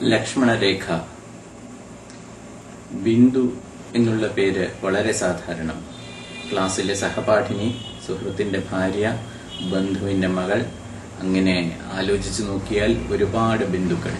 ലക്ഷ്മണരേഖ ബിന്ദു എന്നുള്ള പേര് വളരെ സാധാരണം ക്ലാസ്സിലെ സഹപാഠിനി സുഹൃത്തിന്റെ ഭാര്യ ബന്ധുവിന്റെ മകൾ അങ്ങനെ ആലോചിച്ചു നോക്കിയാൽ ഒരുപാട് ബിന്ദുക്കൾ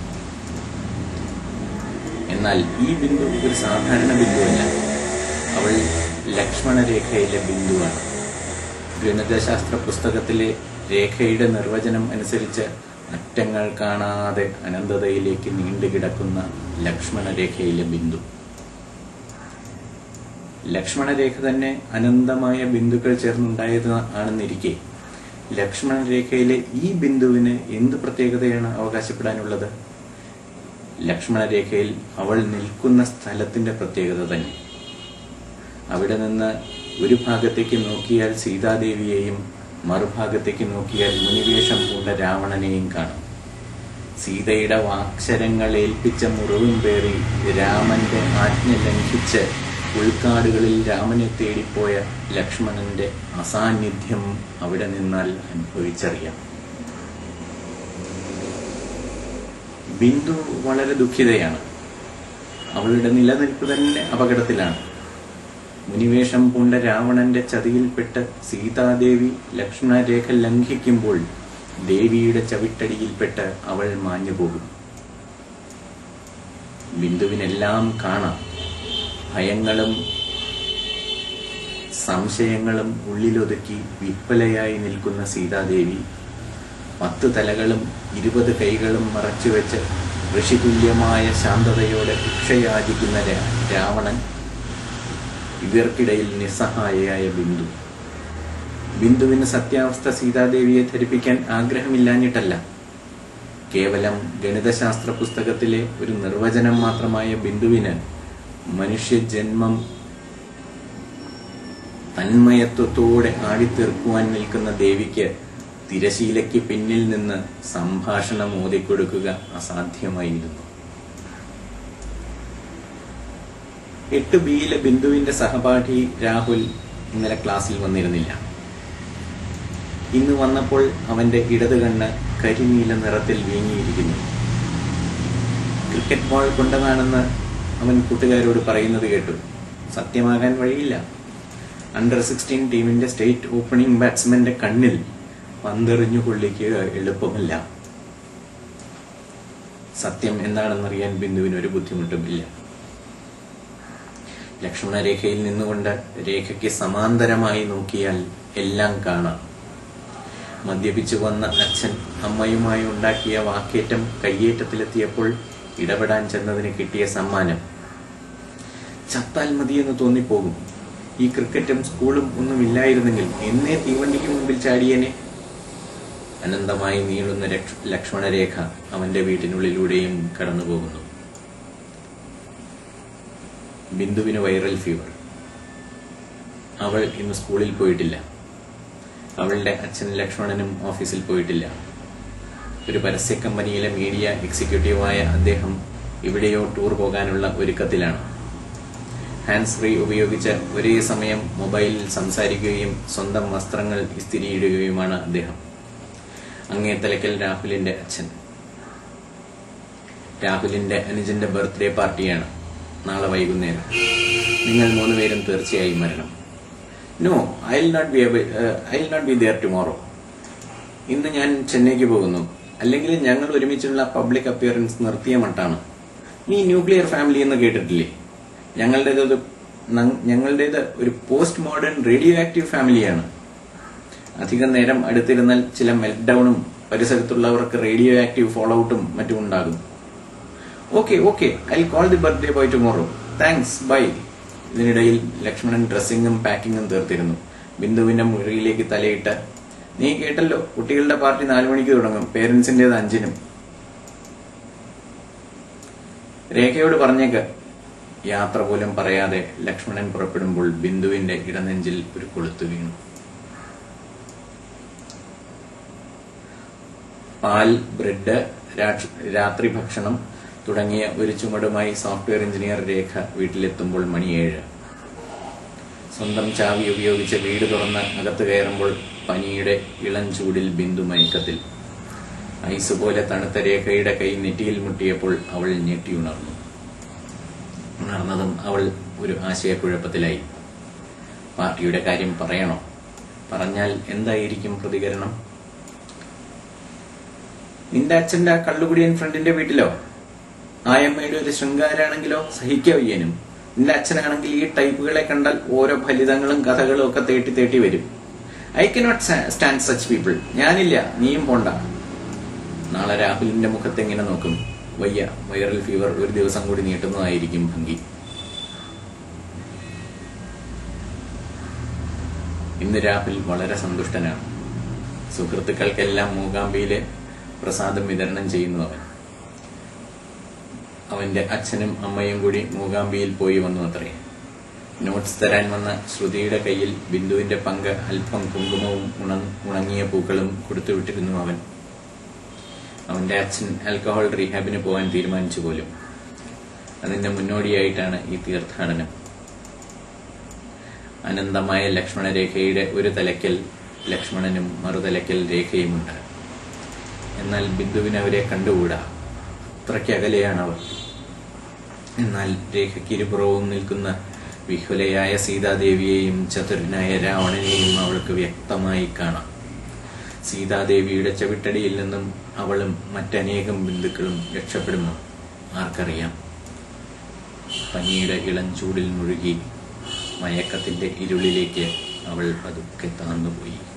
എന്നാൽ ഈ ബിന്ദു ഒരു സാധാരണ ബിന്ദുവല്ല അവൾ ലക്ഷ്മണരേഖയിലെ ബിന്ദുവാണ് ഗണിതശാസ്ത്ര പുസ്തകത്തിലെ രേഖയുടെ നിർവചനം അനുസരിച്ച് അറ്റങ്ങൾ കാണാതെ അനന്തതയിലേക്ക് നീണ്ടുകിടക്കുന്ന ലക്ഷ്മണരേഖയിലെ ബിന്ദു ലക്ഷ്മണരേഖ തന്നെ അനന്തമായ ബിന്ദുക്കൾ ചേർന്നുണ്ടായത് ആണെന്നിരിക്കെ ലക്ഷ്മണരേഖയിലെ ഈ ബിന്ദുവിന് എന്ത് പ്രത്യേകതയാണ് അവകാശപ്പെടാനുള്ളത് ലക്ഷ്മണരേഖയിൽ അവൾ നിൽക്കുന്ന സ്ഥലത്തിന്റെ പ്രത്യേകത തന്നെ അവിടെ നിന്ന് ഒരു ഭാഗത്തേക്ക് നോക്കിയാൽ സീതാദേവിയെയും മറുഭാഗത്തേക്ക് നോക്കിയാൽ മുനിവേഷം പൂണ്ട രാവണനെയും കാണും സീതയുടെ വാക്ഷരങ്ങൾ ഏൽപ്പിച്ച മുറിവും പേറി രാമന്റെ ആജ്ഞ ലംഘിച്ച് ഉൾക്കാടുകളിൽ രാമനെ തേടിപ്പോയ ലക്ഷ്മണന്റെ അസാന്നിധ്യം അവിടെ നിന്നാൽ അനുഭവിച്ചറിയാം ബിന്ദു വളരെ ദുഃഖിതയാണ് അവളുടെ നിലനിൽപ്പ് തന്നെ അപകടത്തിലാണ് മുനിവേഷം പൂണ്ട രാവണന്റെ ചതിയിൽപ്പെട്ട് സീതാദേവി ലക്ഷ്മണരേഖ ലംഘിക്കുമ്പോൾ ദേവിയുടെ ചവിട്ടടിയിൽപ്പെട്ട് അവൾ മാഞ്ഞു പോകും ബിന്ദുവിനെല്ലാം കാണാം ഭയങ്ങളും സംശയങ്ങളും ഉള്ളിലൊതുക്കി വിപ്പലയായി നിൽക്കുന്ന സീതാദേവി പത്ത് തലകളും ഇരുപത് കൈകളും മറച്ചുവെച്ച് ഋഷിതുല്യമായ ശാന്തതയോടെ ഭിക്ഷയാചിക്കുന്ന രാ- രാവണൻ ഇവർക്കിടയിൽ നിസ്സഹായയായ ബിന്ദു ബിന്ദുവിന് സത്യാവസ്ഥ സീതാദേവിയെ ധരിപ്പിക്കാൻ ആഗ്രഹമില്ലാഞ്ഞിട്ടല്ല കേവലം ഗണിതശാസ്ത്ര പുസ്തകത്തിലെ ഒരു നിർവചനം മാത്രമായ ബിന്ദുവിന് മനുഷ്യജന്മം തന്മയത്വത്തോടെ ആടിത്തീർക്കുവാൻ നിൽക്കുന്ന ദേവിക്ക് തിരശീലയ്ക്ക് പിന്നിൽ നിന്ന് സംഭാഷണം ഓതിക്കൊടുക്കുക അസാധ്യമായിരുന്നു എട്ട് ബിയിലെ ബിന്ദുവിന്റെ സഹപാഠി രാഹുൽ ഇന്നലെ ക്ലാസ്സിൽ വന്നിരുന്നില്ല ഇന്ന് വന്നപ്പോൾ അവന്റെ ഇടത് കണ്ണ് കരിനീല നിറത്തിൽ വീങ്ങിയിരിക്കുന്നു ക്രിക്കറ്റ് ബോൾ കൊണ്ടതാണെന്ന് അവൻ കൂട്ടുകാരോട് പറയുന്നത് കേട്ടു സത്യമാകാൻ വഴിയില്ല അണ്ടർ സിക്സ്റ്റീൻ ടീമിന്റെ സ്റ്റേറ്റ് ഓപ്പണിംഗ് ബാറ്റ്സ്മാന്റെ കണ്ണിൽ പന്തെറിഞ്ഞു കൊള്ളിക്കുക എളുപ്പമല്ല സത്യം എന്താണെന്നറിയാൻ ബിന്ദുവിന് ഒരു ബുദ്ധിമുട്ടുമില്ല ലക്ഷ്മണരേഖയിൽ നിന്നുകൊണ്ട് രേഖയ്ക്ക് സമാന്തരമായി നോക്കിയാൽ എല്ലാം കാണാം മദ്യപിച്ചു വന്ന അച്ഛൻ അമ്മയുമായി ഉണ്ടാക്കിയ വാക്കേറ്റം കയ്യേറ്റത്തിലെത്തിയപ്പോൾ ഇടപെടാൻ ചെന്നതിന് കിട്ടിയ സമ്മാനം ചത്താൽ മതിയെന്ന് തോന്നിപ്പോകും ഈ ക്രിക്കറ്റും സ്കൂളും ഒന്നും ഇല്ലായിരുന്നെങ്കിൽ എന്നേ തീവണ്ടിക്ക് മുമ്പിൽ ചാടിയനെ അനന്തമായി നീളുന്ന രക്ഷ- ലക്ഷ്മണരേഖ അവന്റെ വീട്ടിനുള്ളിലൂടെയും കടന്നുപോകുന്നു ബിന്ദുവിന് വൈറൽ ഫീവർ അവൾ ഇന്ന് സ്കൂളിൽ പോയിട്ടില്ല അവളുടെ അച്ഛൻ ലക്ഷ്മണനും ഓഫീസിൽ പോയിട്ടില്ല ഒരു പരസ്യ കമ്പനിയിലെ മീഡിയ എക്സിക്യൂട്ടീവായ അദ്ദേഹം എവിടെയോ ടൂർ പോകാനുള്ള ഒരുക്കത്തിലാണ് ഹാൻഡ് ഫ്രീ ഉപയോഗിച്ച് ഒരേ സമയം മൊബൈലിൽ സംസാരിക്കുകയും സ്വന്തം വസ്ത്രങ്ങൾ ഇസ്തിരിയിടുകയുമാണ് അദ്ദേഹം അങ്ങേ തലക്കൽ രാഹുലിന്റെ അച്ഛൻ രാഹുലിന്റെ അനുജന്റെ ബർത്ത്ഡേ പാർട്ടിയാണ് നാളെ വൈകുന്നേരം നിങ്ങൾ മൂന്നുപേരും തീർച്ചയായും വരണം no I will not be I will not be there tomorrow ഇന്ന് ഞാൻ ചെന്നൈക്ക് പോകുന്നു അല്ലെങ്കിൽ ഞങ്ങൾ ഒരുമിച്ചുള്ള പബ്ലിക് അപ്പിയറൻസ് നിർത്തിയ മട്ടാണ് നീ ന്യൂക്ലിയർ ഫാമിലി എന്ന് കേട്ടിട്ടില്ലേ ഞങ്ങളുടേത് ഒരു ന- ഞങ്ങളുടേത് ഒരു പോസ്റ്റ് മോഡേൺ റേഡിയോ ആക്റ്റീവ് ഫാമിലിയാണ് അധികം നേരം അടുത്തിരുന്നാൽ ചില മെൽറ്റ് ഡൗണും പരിസരത്തുള്ളവർക്ക് റേഡിയോ ആക്റ്റീവ് ഫോളോ ഔട്ടും മറ്റും ഉണ്ടാകും okay okay I call the birthday boy tomorrow thanks bye ഇതിനിടയിൽ ലക്ഷ്മണൻ ഡ്രസ്സിങ്ങും പാക്കിങ്ങും തീർത്തിരുന്നു ബിന്ദുവിന്റെ മുറിയിലേക്ക് തലയിട്ട് നീ കേട്ടല്ലോ കുട്ടികളുടെ പാർട്ടി നാലു മണിക്ക് തുടങ്ങും പേരൻസിന്റേത് അഞ്ചിനും രേഖയോട് പറഞ്ഞേക്ക് യാത്ര പോലും പറയാതെ ലക്ഷ്മണൻ പുറപ്പെടുമ്പോൾ ബിന്ദുവിന്റെ ഇടനെഞ്ചിൽ ഒരു കൊളുത്തു വീണു പാൽ ബ്രെഡ് രാക്ഷ- രാത്രി ഭക്ഷണം തുടങ്ങിയ ഒരു ചുമടുമായി സോഫ്റ്റ്വെയർ എഞ്ചിനീയർ രേഖ വീട്ടിലെത്തുമ്പോൾ മണി ഏഴ് സ്വന്തം ചാവി ഉപയോഗിച്ച് വീട് തുറന്ന് അകത്ത് കയറുമ്പോൾ പനിയുടെ ഇളം ചൂടിൽ ബിന്ദു മയക്കത്തിൽ ഐസ് പോലെ തണുത്ത രേഖയുടെ കൈ നെറ്റിയിൽ മുട്ടിയപ്പോൾ അവൾ ഞെട്ടിയുണർന്നു ഉണർന്നതും അവൾ ഒരു ആശയക്കുഴപ്പത്തിലായി പാർട്ടിയുടെ കാര്യം പറയണോ പറഞ്ഞാൽ എന്തായിരിക്കും പ്രതികരണം നിന്റെ അച്ഛന്റെ ആ കള്ളുകുടിയൻ ഫ്രണ്ടിന്റെ വീട്ടിലോ ആയമ്മയുടെ ഒരു ശൃംഗാരാണെങ്കിലോ സഹിക്കവയ്യനും നിന്റെ അച്ഛനാണെങ്കിൽ ഈ ടൈപ്പുകളെ കണ്ടാൽ ഓരോ ഫലിതങ്ങളും കഥകളും ഒക്കെ തേട്ടി തേട്ടി വരും I cannot stand such people ഞാനില്ല നീയും പോണ്ട നാളെ രാഹുലിന്റെ മുഖത്ത് എങ്ങനെ നോക്കും വയ്യ വൈറൽ ഫീവർ ഒരു ദിവസം കൂടി നീട്ടുന്നതായിരിക്കും ഭംഗി ഇന്ന് രാഹുൽ വളരെ സന്തുഷ്ടനാണ് സുഹൃത്തുക്കൾക്കെല്ലാം മൂകാംബിയിലെ പ്രസാദം വിതരണം ചെയ്യുന്നു അവൻ അവന്റെ അച്ഛനും അമ്മയും കൂടി മൂകാംബിയിൽ പോയി വന്നു അത്രേ നോട്ട്സ് തരാൻ വന്ന ശ്രുതിയുടെ കയ്യിൽ ബിന്ദുവിന്റെ പങ്ക് അല്പം കുങ്കുമവും ഉണ- ഉണങ്ങിയ പൂക്കളും കൊടുത്തുവിട്ടിരുന്നു അവൻ അവന്റെ അച്ഛൻ ആൽക്കഹോൾ റീഹാബിന് പോകാൻ തീരുമാനിച്ചു പോലും അതിന്റെ മുന്നോടിയായിട്ടാണ് ഈ തീർത്ഥാടനം അനന്തമായ ലക്ഷ്മണരേഖയുടെ ഒരു തലയ്ക്കൽ ലക്ഷ്മണനും മറുതലയ്ക്കൽ രേഖയുമുണ്ട് എന്നാൽ ബിന്ദുവിന് അവരെ കണ്ടുകൂടാ അത്രയ്ക്ക് അകലെയാണ് അവർ എന്നാൽ രേഖയ്ക്ക് ഇരുപുറവും നിൽക്കുന്ന വിഹുലയായ സീതാദേവിയെയും ചതുരനായ രാവണനെയും അവൾക്ക് വ്യക്തമായി കാണാം സീതാദേവിയുടെ ചവിട്ടടിയിൽ നിന്നും അവളും മറ്റനേകം ബന്ധുക്കളും രക്ഷപ്പെടുന്നു ആർക്കറിയാം പനിയുടെ ഇളം ചൂടിൽ മുഴുകി മയക്കത്തിന്റെ ഇരുളിലേക്ക് അവൾ പതുക്കെ താന്നുപോയി